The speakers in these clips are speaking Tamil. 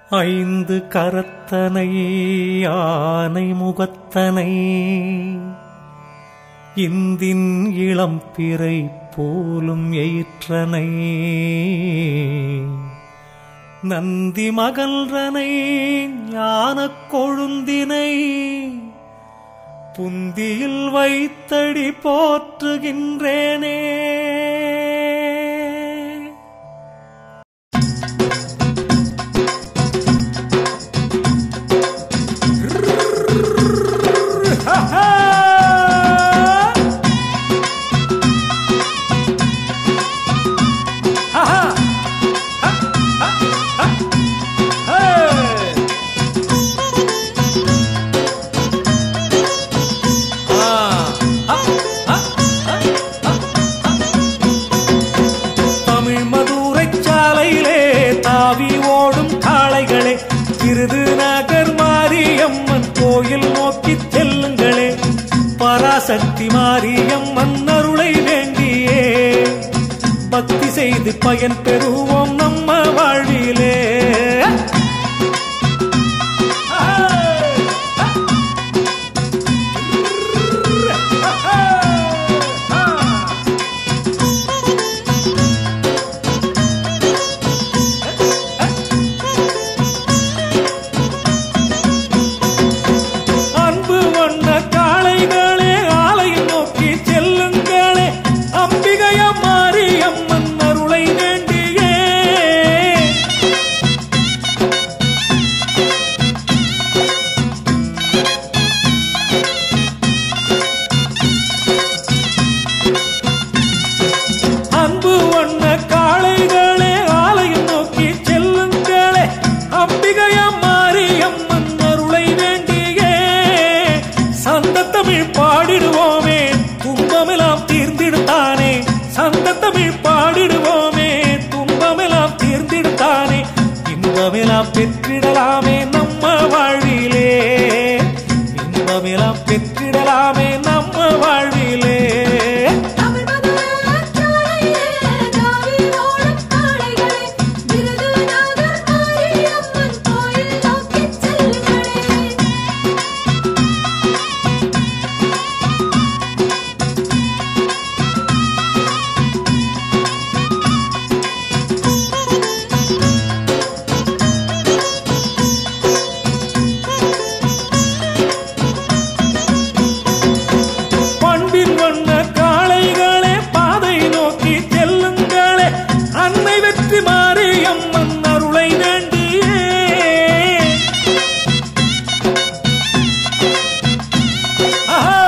ஐந்து கரத்தனை ஆனை முகத்தனை இந்தின் இளம்பிறை போலும் எயிற்றனை நந்தி மகன்றனை ஞானக் கொழுந்தினை புந்தியில் வைத்தடி போற்றுகின்றேனே தமிழ் மதுரைச் சாலையிலே தாவி ஓடும் காளைகளே விருது நகர் மாரியம்மன் கோயில் நோக்கி செல்லுங்களே பராசக்தி மாரியம்மன் அருளை வேண்டியே பக்தி செய்து பயன் பெறுவோம் நம்ம வாழ்விலே அன்பு வண்ண காளைகளே ஆலயம் நோக்கி செல்லுங்களே அம்பிகைய மாரியம்மன் அருளை வேண்டியே அன்பு வண்ண காளைகளே ஆலயம் நோக்கி செல்லுங்களே அம்பிகைய மாரியம்மன் அருளை வேண்டியே சந்த தமிழ் பாடிடுவோமே துன்பமெல்லாம் தீர்ந்திடுத்தானே சந்த தமிழ் பாடிடுவோமே துன்பமெல்லாம் தீர்ந்திடுத்தானே இன்பமெல்லாம் பெற்றிடலாமே நம்ம வாழ்விலே இன்பமெல்லாம் பெற்றிடலாமே நம்ம வாழ்விலே தமிழ் மதுராச்சாரையே தாவி ஓடும் காளைகளே விருதுநகர் மாரியம்மன் கோயில் நோக்கிச் செல்லுங்களே பண்பின் வண்ண காளைகளே பாதை நோக்கி செல்லுங்களே அன்னை வெற்றி மாரியம்மன் அருளை வேண்டியே ஆஹா!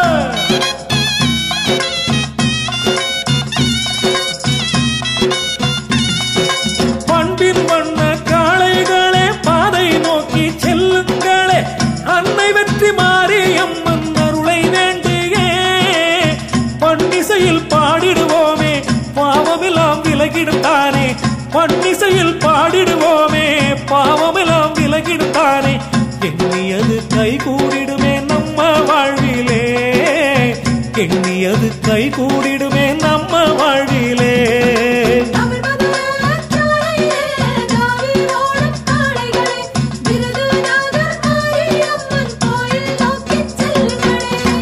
பண்பின் வண்ண காளைகளே பாதை நோக்கி செல்லுங்களே அன்னை வெற்றி மாரியம்மன் அருளை வேண்டியே பன்னிசையில் பாடிடுவோமே பாவமெல்லாம் விலகிடுத்தானே பன்னிசையில் பாடிடுவோமே பாவமெல்லாம் விலகிடுத்தானே எண்ணியது கை கூடிடுமே நம்ம வாழ்விலே எண்ணியது கை கூடிடுமே நம்ம வாழ்விலே தமிழ் மதுராச்சாரையே தாவி ஓடும் காளைகளே விருதுநகர் மாரியம்மன் கோயில் நோக்கிச் செல்லுங்களே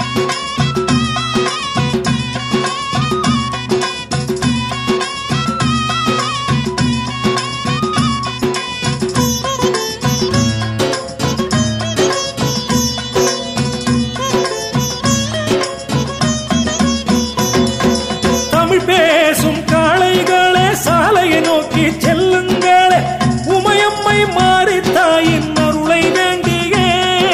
தமிழ் பேசும் காளைகளே சாலையை நோக்கி செல்லுங்களே உமையம்மை மாறி தாயின் அருளை வேண்டியே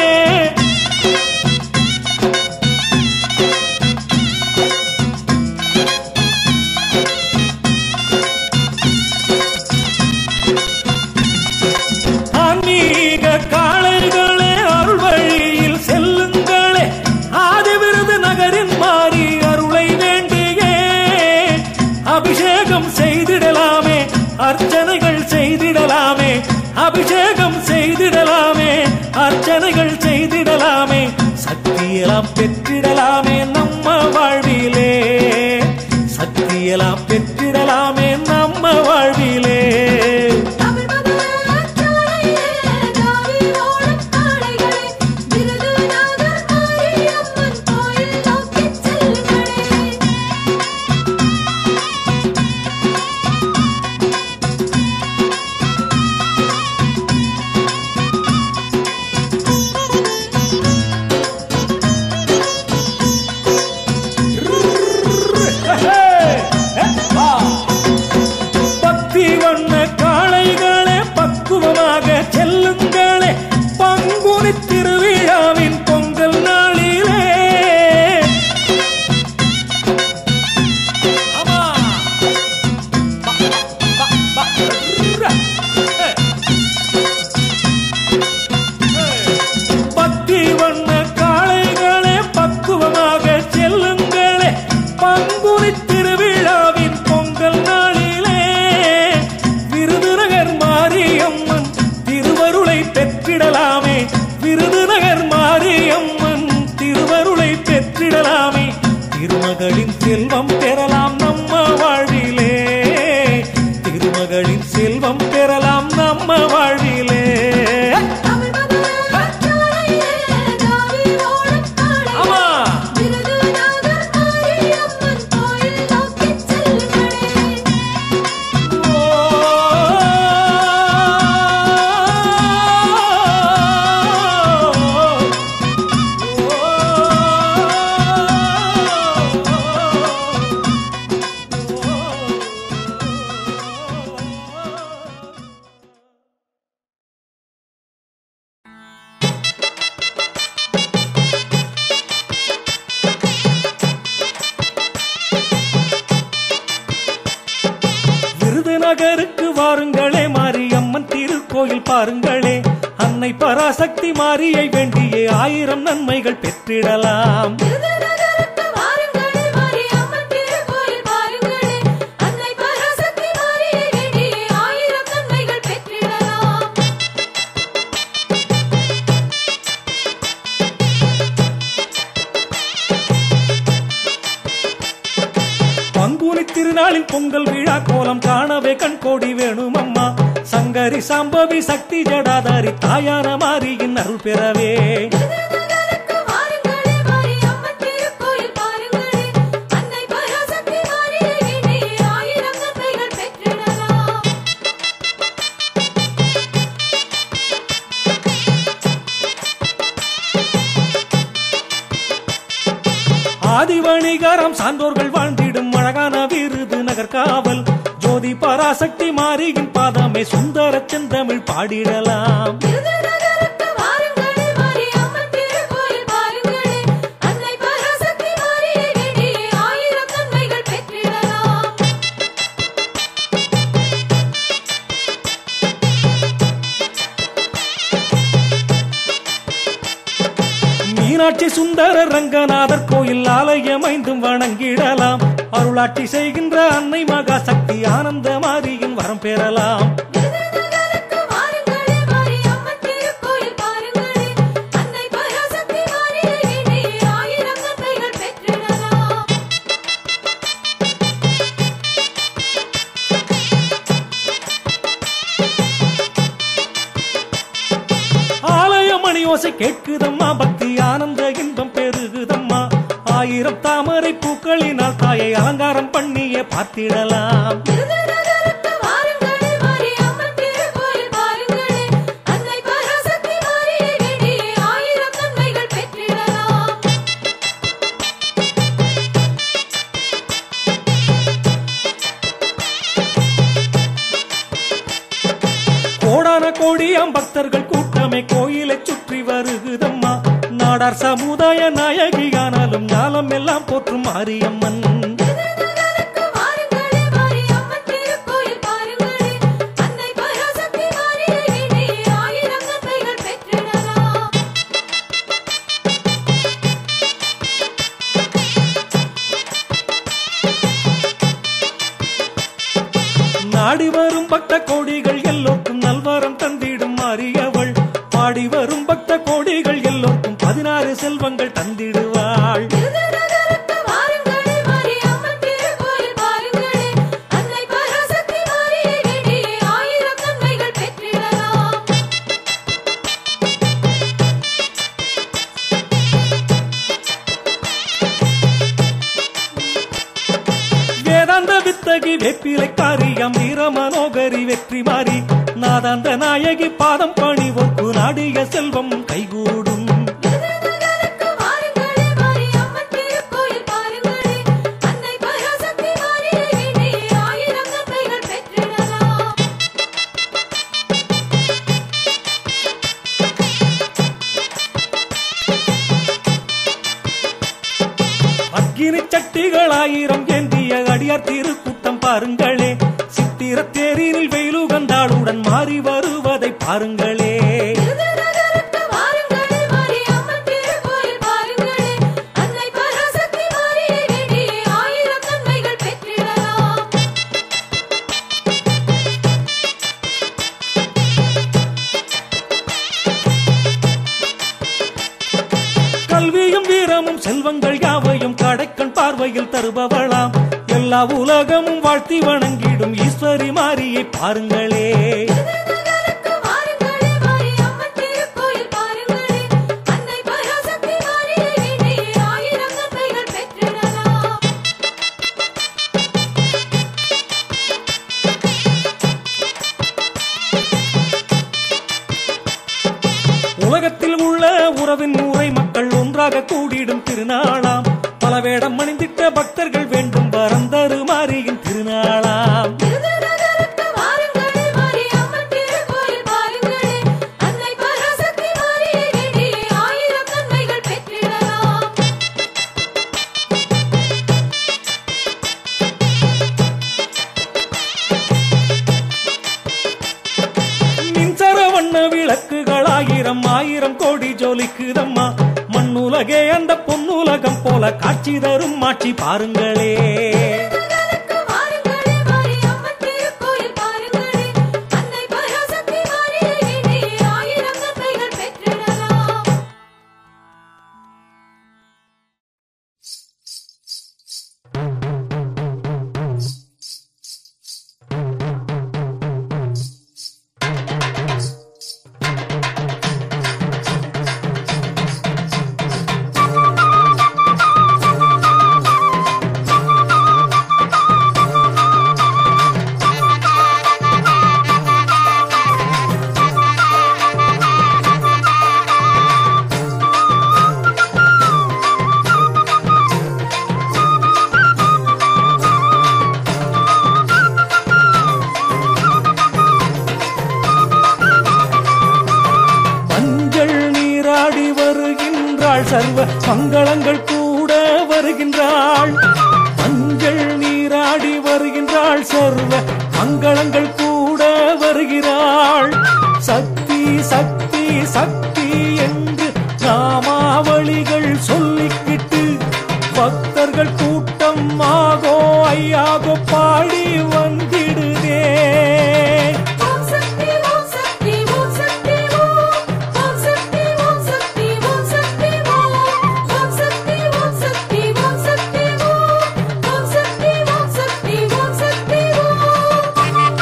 ஆன்மீக காளைகளே அருள் வழியில் செல்லுங்களே ஆதி விருது நகரின் மாறி அருளை வேண்டியே அபிஷேகம் செய்திடலாமே அர்ச்சனைகள் செய்திடலாமே அபிஷேகம் செய்திடலாமே அர்ச்சனைகள் செய்திடலாமே சக்தியெல்லாம் பெற்றிடலாமே நம்ம வாழ்விலே சக்தியெல்லாம் பெற்றிடலாமே நம்ம வாழ்விலே தமிழ் மதுராச்சாரையே செல்வம் பெறலாம் நம்ம வாழ்விலே திருமகளின் செல்வம் பெறலாம் நம்ம வாழ்விலே தமிழ் மதுராச்சாரையே தாவி ஓடும் காளைகளே ஆமா விருதுநகர் மாரியம்மன் கோயில் நோக்கிச் செல்லுங்களே விருதுநகருக்கு வாருங்களே மாரியம்மன் திருக்கோயில் பாருங்களே அன்னை பராசக்தி மாரியை வேண்டியே ஆயிரம் நன்மைகள் பெற்றிடலாம் விருதுநகருக்கு வாருங்களே மாரியம்மன் திருக்கோயில் பாருங்களே அன்னை பராசக்தி மாரியை வேண்டியே ஆயிரம் நன்மைகள் பெற்றிடலாம் பங்குனி திருநாளில் பொங்கல் விழா கோலம் காணவே கண்கோடி வேணும் அம்மா சங்கரி சாம்பவி சக்தி ஜடாதாரி தாயான மாரியின் அருள் பெறவே விருதுநகருக்கு வாருங்களே மாரியம்மன் திருக்கோயில் பாருங்களே அன்னை பராசக்தி மாரியை வேண்டியே ஆயிரம் நன்மைகள் பெற்றிடலாம் ஆதிவணிகரம் சான்றோர்கள் வாழ்ந்திடும் அழகான விருது நகர் காவல் ஜோதி பராசக்தி மாரியின் பாதமே சுந்தர செந்தமிழ் பாடிடலாம் விருதுநகருக்கு வாருங்களே மாரியம்மன் திருக்கோயில் பாருங்களே அன்னை பராசக்தி மாரியை வேண்டியே ஆயிரம் நன்மைகள் பெற்றிடலாம் மீனாட்சி சுந்தர ரங்கநாதர் கோயில் ஆலயம் ஐந்தும் வணங்கிடலாம் அருளாட்சி செய்கின்ற அன்னை மகா சக்தி ஆனந்த மாரியின் வரம் பெறலாம் விருதுநகருக்கு வாருங்களே மாரியம்மன் திருக்கோயில் பாருங்களே அன்னை பராசக்தி மாரியை வேண்டியே ஆயிரம் நன்மைகள் பெற்றிடலாம் ஆலய மணி ஓசை கேட்குதம்மா பக்தி ஆனந்த இன்பம் பெருகுதம்மா ஆயிரம் தாமரை பூக்களினால் தாயை அலங்காரம் பண்ணியே பார்த்திடலாம் விருதுநகருக்கு வாருங்களே மாரியம்மன் திருக்கோயில் பாருங்களே அன்னை பராசக்தி மாரியை வேண்டியே ஆயிரம் நன்மைகள் பெற்றிடலாம் கோடான கோடியாம் பக்தர்கள் கூட்டமே கோயிலை சுற்றி வருகுதம்மா நாடார் சமுதாய நாயகியானாலும் ஞானம் எல்லாம் போற்றும் மாரியம்மன் விருதுநகருக்கு வாருங்களே மாரியம்மன் திருக்கோயில் பாருங்களே அன்னை பராசக்தி மாரியை வேண்டியே ஆயிரம் நன்மைகள் பெற்றிடலாம் நாடி வரும் பக்த கோடிகள் எல்லோருக்கும் நல்வரம் தந்திடும் மாறியவள் பாடி வரும் பக்த கோடிகள் எல்லோருக்கும் பதினாறு செல்வங்கள் தந்திடுவாள் விருதுநகருக்கு வாருங்களே மாரியம்மன் திருக்கோயில் பாருங்களே அன்னை பராசக்தி மாரியை வேண்டியே ஆயிரம் நன்மைகள் பெற்றிடலாம் வேதாந்த வித்தகி வெப்பிலை காரியம் வீரமனோகரி வெற்றி மாறி நாதாந்த நாயகி பாதம் பணிவோர்க்கு நாடிய செல்வம் கைகூடும் விருதுநகருக்கு வாருங்களே மாரியம்மன் திருக்கோயில் பாருங்களே அன்னை பராசக்தி மாரியை வேண்டியே ஆயிரம் நன்மைகள் பெற்றிடலாம் அக்கினி சட்டிகள் ஆயிரம் ஏந்திய அடியார் திருக்கூட்டம் பாருங்களே சித்திர தேரினில் வெயிலுகந்தாளுடன் மாறி வருவதை பாருங்களே விருதுநகருக்கு வாருங்களே மாரியம்மன் திருக்கோயில் பாருங்களே அன்னை பராசக்தி மாரியை வேண்டியே ஆயிரம் நன்மைகள் பெற்றிடலாம் கல்வியும் வீரமும் செல்வங்கள் யாவையும் கடைக்கண் பார்வை கோவையில் தருபவளாம் எல்லா உலகமும் வாழ்த்தி வணங்கிடும் ஈஸ்வரி மாரியை பாருங்களே விருதுநகருக்கு வாருங்களே மாரியம்மன் திருக்கோயில் பாருங்களே அன்னை பராசக்தி மாரியை வேண்டியே ஆயிரம் நன்மைகள் பெற்றிடலாம் உலகத்தில் உள்ள உறவின் முறை மக்கள் ஒன்றாக கூடிடும் திருநாளாம் பல வேடம் அணிந்திட்ட பக்தர்கள் வேண்டும் வரம் தருமாரியின் திருநாளாம் விருதுநகருக்கு வாருங்களே மாரியம்மன் திருக்கோயில் பாருங்களே அன்னை பராசக்தி மாரியை வேண்டியே ஆயிரம் நன்மைகள் பெற்றிடலாம் மின்சர வண்ண விளக்குகள் ஆயிரம் ஆயிரம் கோடி ஜோலிக்குதம்மா மண்ணுலகே அந்த பொன்னுலகம் போல காட்சி தரும் மாட்சி பாருங்களே விருதுநகருக்கு வாருங்களே மாரியம்மன் திருக்கோயில் பாருங்களே அன்னை பராசக்தி மாரியை வேண்டியே ஆயிரம் நன்மைகள் பெற்றிடலாம் மஞ்சள் நீராடி வருகின்றாள் சர்வ மங்களங்கள் கூட வருகின்றாள் மஞ்சள் நீராடி வருகின்றாள் சர்வ மங்களங்கள் கூட வருகிறாள் சக்தி சக்தி சக்தி என்று நாமாவளிகள் சொல்லிக்கிட்டு பக்தர்கள் கூட்டம் ஆகோ ஐயாகோ பாடி வந்திடுதே ஓம் சக்தி ஓம் சக்தி ஓம் சக்தி ஓம் ஓம் சக்தி ஓம் சக்தி ஓம் சக்தி ஓம் ஓம் சக்தி ஓம் சக்தி ஓம் சக்தி ஓம் ஓம் சக்தி ஓம் சக்தி ஓம் சக்தி ஓம்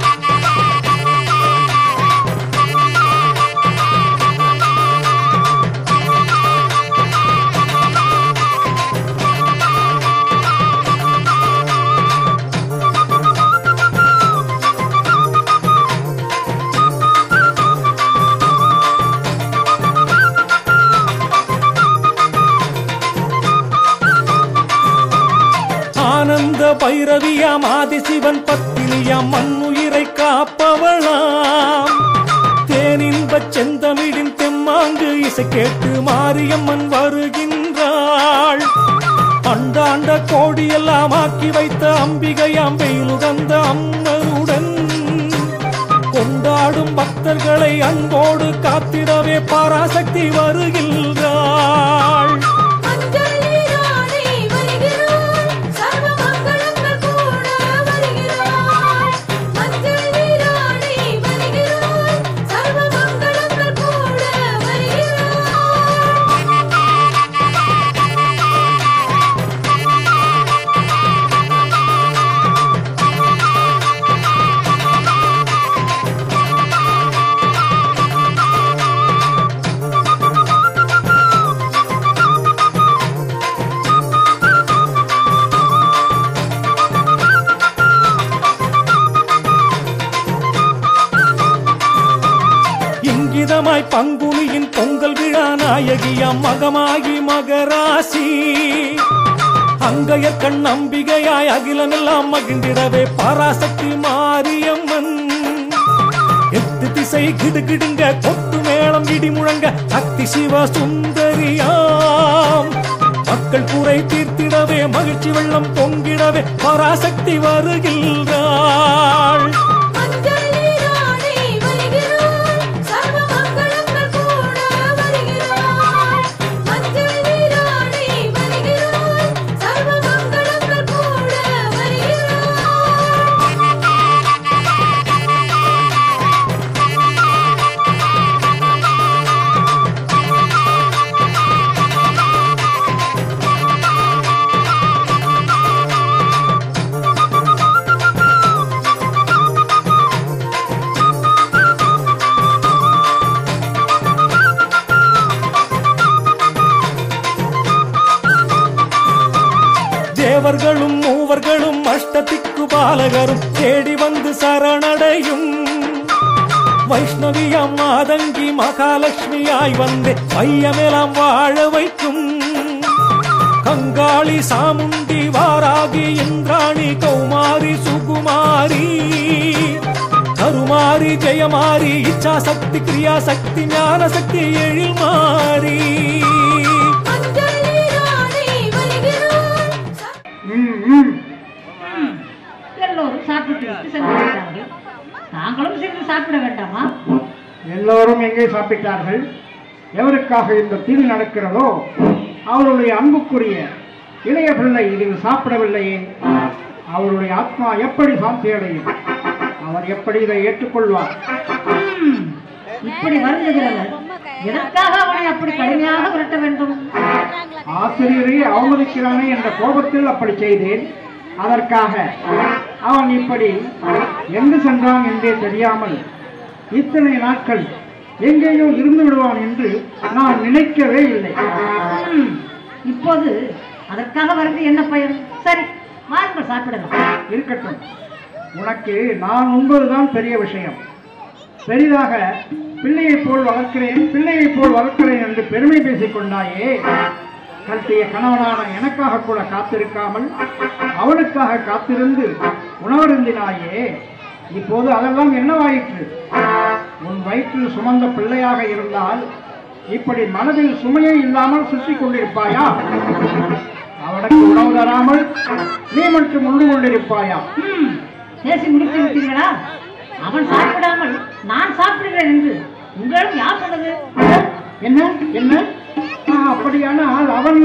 ஆனந்த பைரவியாம் ஆதிசிவன் பத்தினியாம் மண்ணுயிரை காப்பவளாம் தேனின்பச் செந்தமிழின் தெம்மாங்கு இசை கேட்டு மாரியம்மன் வருகின்றாள் அண்டாண்ட கோடியெல்லாம் ஆக்கி வைத்த அம்பிகையாம் வெயிலுகந்த அம்மருடன் கொண்டாடும் பக்தர்களை அன்போடு காத்திடவே பராசக்தி வருகின்றாள் மஞ்சள் நீராடி வருகிறாள் சர்வ மங்களங்கள் கூட வருகிறாள் மஞ்சள் நீராடி வருகிறாள் சர்வ மங்களங்கள் கூட வருகிறாள் இங்கிதமாய் பங்குனியின் பொங்கல் விழா நாயகியாம் மகமாகி மகராசி அங்கையர் கண் அம்பிகையாய் அகிலமெல்லாம் மகிழ்ந்திடவே பராசக்தி மாரியம்மன் எட்டு திசை கிடுகிடுங்க கொட்டு மேளம் இடி முழங்க சக்தி சிவ சுந்தரியாம் மக்கள் குறை தீர்த்திடவே மகிழ்ச்சி வெள்ளம் பொங்கிடவே பராசக்தி வருகின்றாள் மஞ்சள் நீராடி வருகிறாள் சர்வ மங்களங்கள் கூட வருகிறாள் மஞ்சள் நீராடி வருகிறாள் சர்வ மங்களங்கள் கூட வருகிறாள் ஆ தேவர்களும் மூவர்களும் அஷ்டதிக்கு பாலகரும் தேடி வந்து சரணடையும் வைஷ்ணவியாம் மாதங்கி மகாலட்சுமியாய் வந்து பையமெல்லாம் வாழ வைக்கும் கங்காளி சாமுண்டி வாராகி இந்திராணி கௌமாரி சுகுமாரி கருமாரி ஜெயமாரி இச்சாசக்தி கிரியாசக்தி ஞானசக்தி எழில் மாறி அஞ்சலி ராணி வருகிறாள் ம், ம். எல்லோரும் சாப்பிட்டு விட்டு சென்று விட்டார்கள் தாங்களும் சேர்ந்து சாப்பிட வேண்டாமா எல்லோரும் எங்கே சாப்பிட்டார்கள் எவருக்காக இந்த தீது நடக்கிறதோ அவருடைய அன்புக்குரிய இளைய பிள்ளை இதில் சாப்பிடவில்லையே அவருடைய ஆத்மா எப்படி சாந்தி அடையும் அவர் எப்படி இதை ஏற்றுக்கொள்வார் ம், இப்படி வருந்துகிறவர் எதற்காக அவனை அப்படி கடுமையாக விரட்ட வேண்டும் ஆசிரியரை அவமதிக்கிறானே என்ற கோபத்தில் அப்படி செய்தேன் அதற்காக அவன் இப்படி எங்கு சென்றான் என்றே தெரியாமல் இத்தனை நாட்கள் எங்கேயோ இருந்து விடுவான் என்று நான் நினைக்கவே இல்லை ம், இப்போது அதற்காக வருது என்ன பயன் சரி வாருங்கள் சாப்பிடலாம் இருக்கட்டும் உனக்கு நான் உண்பதுதான் பெரிய விஷயம் பெரிதாக பிள்ளையைப் போல் வளர்க்கிறேன் பிள்ளையைப் போல் வளர்க்கிறேன் என்று பெருமை பேசிக் கொண்டாயே கல்விய கணவனான எனக்காக கூட காத்திருக்காமல் அவனுக்காக காத்திருந்து உணவருந்தினாயே இப்போது அதெல்லாம் என்னவாயிற்று உன் வயிற்றில் சுமந்த பிள்ளையாக இருந்தால் இப்படி மனதில் சுமையே இல்லாமல் சுற்றி கொண்டிருப்பாயா அவனுக்கு உணவு தராமல் நீ மட்டும் உண்டு கொண்டிருப்பாயா ம், பேசி முடித்து விட்டீர்களா அவன் சாப்பிடாமல் நான் சாப்பிடுகிறேன் என்று உங்களும் யார் சொன்னது என்ன என்ன ஆ, அப்படியானால் அவன்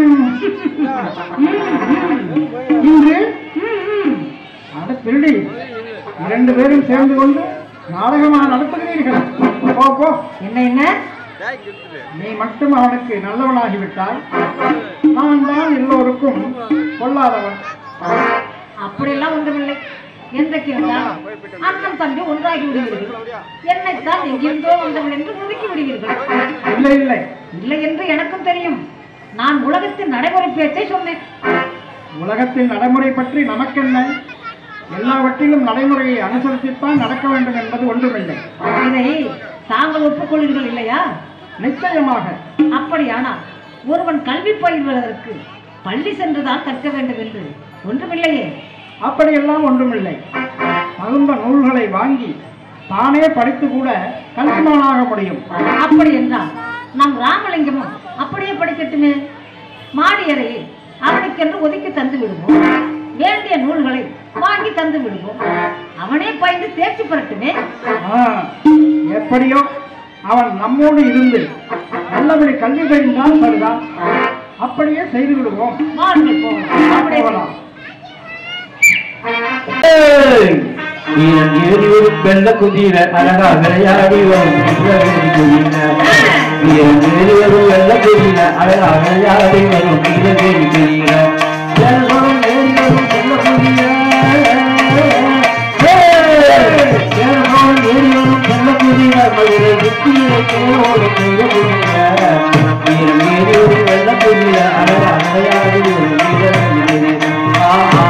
இன்று அட திருடி இரண்டு பேரும் சேர்ந்து கொண்டு நாடகமா நடத்துகிறீர்கள் போ போ என்ன என்ன நீ மட்டும் அவனுக்கு நல்லவனாகிவிட்டால் நான் தான் எல்லோருக்கும் கொள்ளாதவன் அப்படியெல்லாம் ஒன்றுமில்லை என்றைக்கு வந்தால் அண்ணன் தம்பி ஒன்றாகி விடுவீர்கள் என்னைத்தான் எங்கிருந்தோ வந்தவன் என்று ஒதுக்கி விடுவீர்கள் இல்லை இல்லை இல்லை என்று எனக்கும் தெரியும் நான் உலகத்தின் நடைமுறை பேச்சை சொன்னேன் உலகத்தின் நடைமுறை பற்றி நமக்கென்ன எல்லாவற்றிலும் நடைமுறையை அனுசரித்துத்தான் நடக்க வேண்டும் என்பது ஒன்றுமில்லை இதை தாங்கள் ஒப்புக்கொள்வீர்கள் இல்லையா நிச்சயமாக அப்படியானால் ஒருவன் கல்வி பயில்வதற்கு பள்ளி சென்றுதான் கற்க வேண்டும் என்று ஒன்றுமில்லையே அப்படியெல்லாம் ஒன்றுமில்லை தகுந்த நூல்களை வாங்கி தானே படித்து கூட கல்விமானாக முடியும் அப்படி என்றால் நம் ராமலிங்கமும் அப்படியே படிக்கட்டுமே மாடியறையை அவனுக்கென்று ஒதுக்கி தந்து விடுவோம் வேண்டிய நூல்களை வாங்கி தந்து விடுவோம் அவனே பயின்று தேர்ச்சி பெறட்டுமே ஆ, எப்படியோ அவன் நம்மோடு இருந்து நல்லபடி கல்வி பயின்றால் சரிதான் அப்படியே செய்து விடுவோம் வாருங்கள் போகலாம் அப்படியே போகலாம் ஒரு வெள்ள குதிர அழகா விளையாடி வரும் குதிர ஒரு வெள்ள குதிர அழகா விளையாடி வரும் குதிரை குதிர ஏறுவரும் ஏறிவரும் செல்ல குதிர ஏறுவரும் ஏறிவரும் செல்ல குதிர மதுரை புத்தியை கோடு செய்த குதிர வீரம் ஏறி ஒரு வெள்ள குதிர அழகா விளையாடி வரும் குதிரை குதிர ஆஹா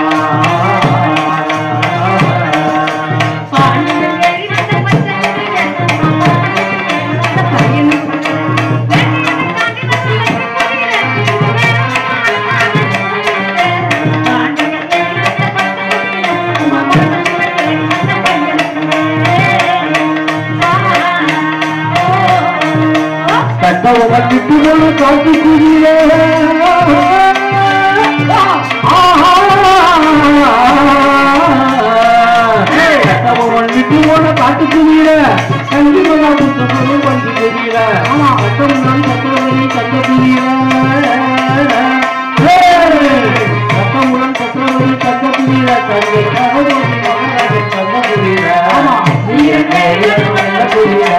பாண்டியன் ஏறி வந்த பச்சை குதிரை, வந்த பையன் குதிரை, வேண்டியவன் தாண்டி வந்து குதிரை. பாண்டியன் ஏறி வந்த பச்சை குதிரை, வந்த பையன் குதிரை. கட்டவங்க விட்டு கொண்டு காத்து குதிரே கட்டவங்க விட்டு கொண்டு காத்து குதிர கண்டிப்பா புத்தகம் வந்து தெரியல ஆமா கட்டவங்க கட்டவங்க கட்ட குதிர கட்டமுடன் கட்டவங்க கட்ட குதிர கல்வி கட்ட குதிர ஆமா குதிர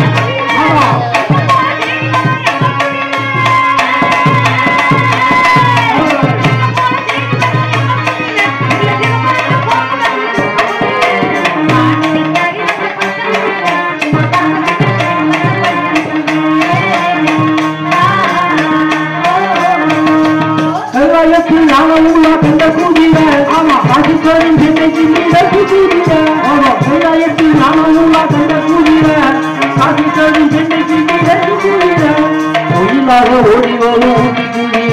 ஆமா காசிக்கோடும் சென்னைக்கு மீதற்கு கூடிய கைலாயத்தில் ராமனுல்லா கண்ட கூடிய காசிக்கோடும் சென்னைக்கு மீதற்கு கூடிய ஒயிலாக ஓடி வரும் ஊட்டி கூடிய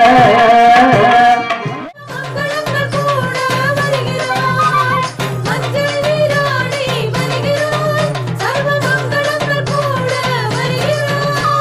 மங்களங்கள் கூட வருகிறாய் மஞ்சள் நீராடி வருகிறாய் சர்வ மங்களங்கள் கூட வருகிறாய்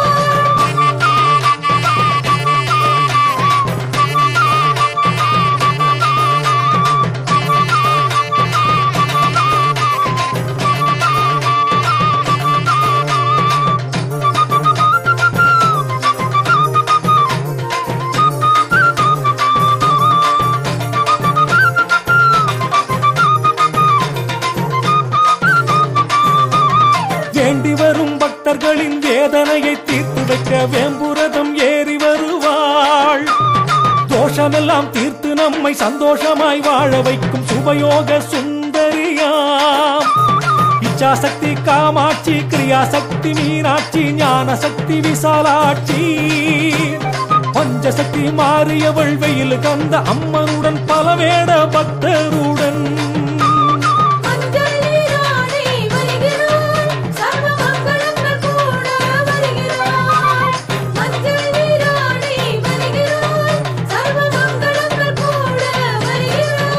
வேண்டி வரும் பக்தர்களின் வேதனையை தீர்த்து வைக்க வேம்புரதம் ஏறி வருவாள் தோஷமெல்லாம் தீர்த்து நம்மை சந்தோஷமாய் வாழ வைக்கும் சுபயோக சுந்தரியாம் இச்சாசக்தி காமாட்சி கிரியாசக்தி மீனாட்சி ஞான சக்தி விசாலாட்சி பஞ்சசக்தி மாறியவள் வெயில் கந்த அம்மனுடன் பலவேட பக்தருடன் மஞ்சள் நீராடி வருகிறாய் சர்வ மங்களங்கள் கூட வருகிறாய் மஞ்சள் நீராடி வருகிறாய் சர்வ மங்களங்கள் கூட வருகிறாய்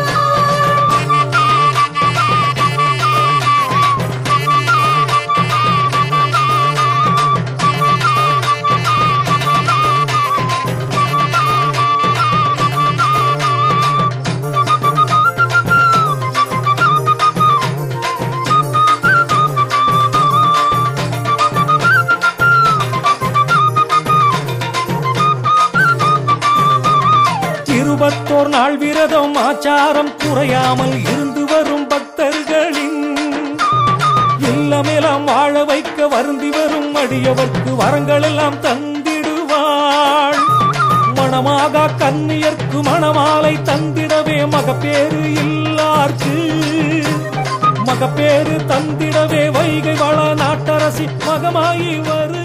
இருபத்தோர் நாள் விரதம் ஆச்சாரம் குறையாமல் இருந்து வரும் பக்தர்களின் இல்லமெல்லாம் வாழ வைக்க வருந்தி வரும் அடியவர்க்கு வரங்கள் எல்லாம் தந்திடுவாள் மணமாக கன்னியர்க்கு மணமாலை தந்திடவே மகப்பேறு இல்லார்க்கு மகப்பேறு தந்திடவே வைகை வள நாட்டரசி மகமாயி வரு